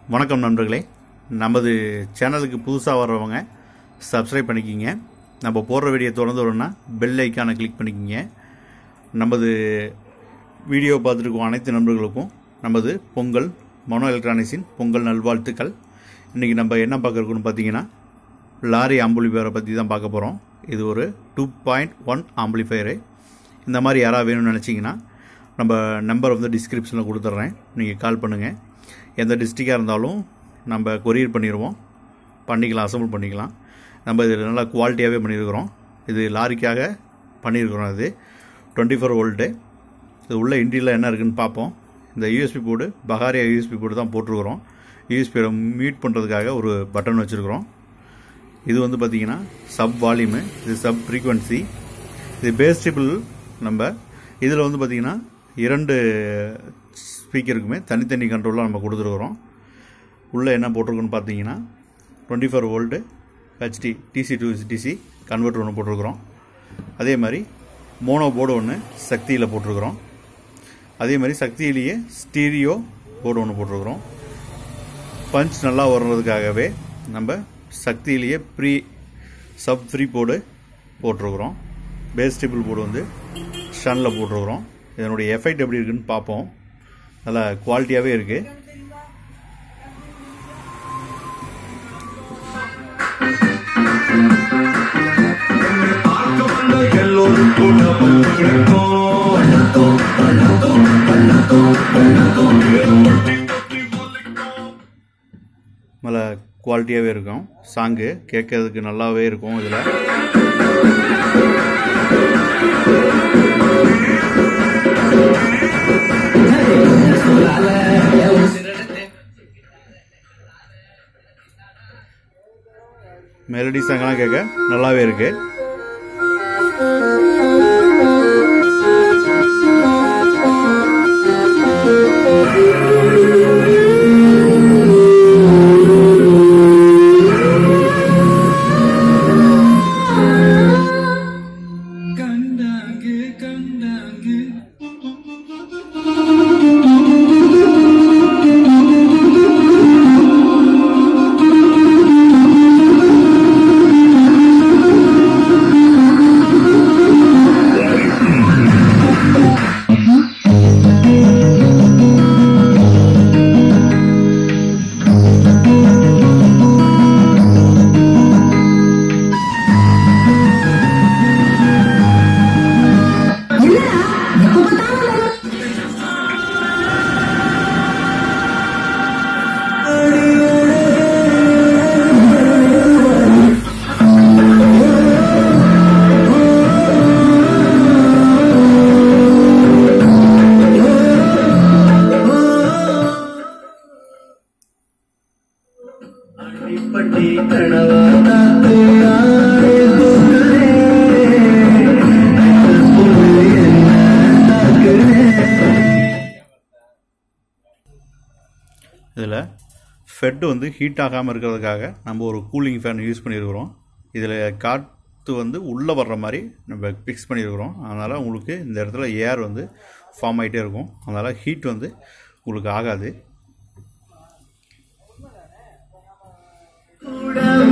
வணக்கம் நண்பர்களே நமது சேனலுக்கு புதுசாக வர்றவங்க சப்ஸ்கிரைப் பண்ணிக்கிங்க நம்ம போடுற வீடியோ தொடர்ந்து வரணும்னா பெல் ஐக்கானை கிளிக் பண்ணிக்கிங்க நமது வீடியோ பார்த்துருக்கோம் அனைத்து நண்பர்களுக்கும் நமது பொங்கல் மனோ எலக்ட்ரானிக்ஸின் பொங்கல் நல்வாழ்த்துக்கள் இன்றைக்கி நம்ம என்ன பார்க்குறோன்னு பார்த்தீங்கன்னா லாரி ஆம்பிளிஃபயரை பற்றி தான் பார்க்க போகிறோம் இது ஒரு டூ பாயிண்ட் ஒன் ஆம்பிளிஃபயரு இந்த மாதிரி யாராவது வேணும்னு நினச்சிங்கன்னா நம்ம நம்பர் வந்து டிஸ்கிரிப்ஷனில் கொடுத்துட்றேன் நீங்கள் கால் பண்ணுங்கள் எந்த டிஸ்ட்ரிக்டாக இருந்தாலும் நம்ம கொரியர் பண்ணிடுவோம் பண்ணிக்கலாம் அசம்பிள் பண்ணிக்கலாம் நம்ம இது நல்லா குவாலிட்டியாகவே பண்ணியிருக்கிறோம் இது லாரிக்காக பண்ணியிருக்கிறோம் இது டுவெண்ட்டி ஃபோர் வோல்ட்டு இது உள்ள இன்டீரியரில் என்ன இருக்குன்னு பார்ப்போம் இந்த யூஎஸ்பி போர்டு பகாரியா யூஎஸ்பி போர்டு தான் போட்டிருக்கிறோம் யூஎஸ்பியோட மியூட் பண்ணுறதுக்காக ஒரு பட்டன் வச்சுருக்கிறோம் இது வந்து பார்த்திங்கன்னா சப் வால்யூமு இது சப் ஃப்ரீக்வன்சி இது பேஸ்டிபிள் நம்ம இதில் வந்து பார்த்திங்கன்னா இரண்டு ஸ்பீக்கருக்குமே தனித்தனி கண்ட்ரோலாக நம்ம கொடுத்துருக்குறோம் உள்ளே என்ன போட்டிருக்குன்னு பார்த்தீங்கன்னா twenty four volt HD DC to DC converter ஒன்று போட்டிருக்கிறோம் அதே மாதிரி மோனோ போர்டு ஒன்று சக்தியில் போட்டிருக்கிறோம் அதே மாதிரி சக்தியிலேயே ஸ்டீரியோ போர்டு ஒன்று போட்டிருக்கிறோம் பஞ்ச் நல்லா வர்றதுக்காகவே நம்ம சக்தியிலேயே ப்ரீ சப் ஃப்ரீ போர்டு போட்டிருக்கிறோம் பேஸ் டேபிள் போர்டு வந்து ஷனில் போட்டிருக்கிறோம் இதனுடைய எஃபெக்ட் எப்படி இருக்குன்னு பார்ப்போம் நல்லா குவாலிட்டியாகவே இருக்குது எல்லோரும் கூட பங்கெடுக்கும் நல்ல குவாலிட்டியாகவே இருக்கும் சாங்கு கேட்கறதுக்கு நல்லாவே இருக்கும் இதில் மெலடி சாங்கெல்லாம் கேட்க நல்லாவே இருக்கு கண்டாங்கு கண்டாங்கு அடிப்பட்டி கணவா தாத்து ஆடே தூக்குதே புது என்ன தாக்குதே இதில் ஃபெட் வந்து ஹீட் ஆகாமல் இருக்கிறதுக்காக நம்ம ஒரு கூலிங் ஃபேன் யூஸ் பண்ணியிருக்கிறோம் இதில் காற்று வந்து உள்ளே வர்ற மாதிரி நம்ம ஃபிக்ஸ் பண்ணியிருக்கிறோம் அதனால் உங்களுக்கு இந்த இடத்துல ஏர் வந்து ஃபார்ம் ஆகிட்டே இருக்கும் அதனால் ஹீட் வந்து உங்களுக்கு ஆகாது கூடவே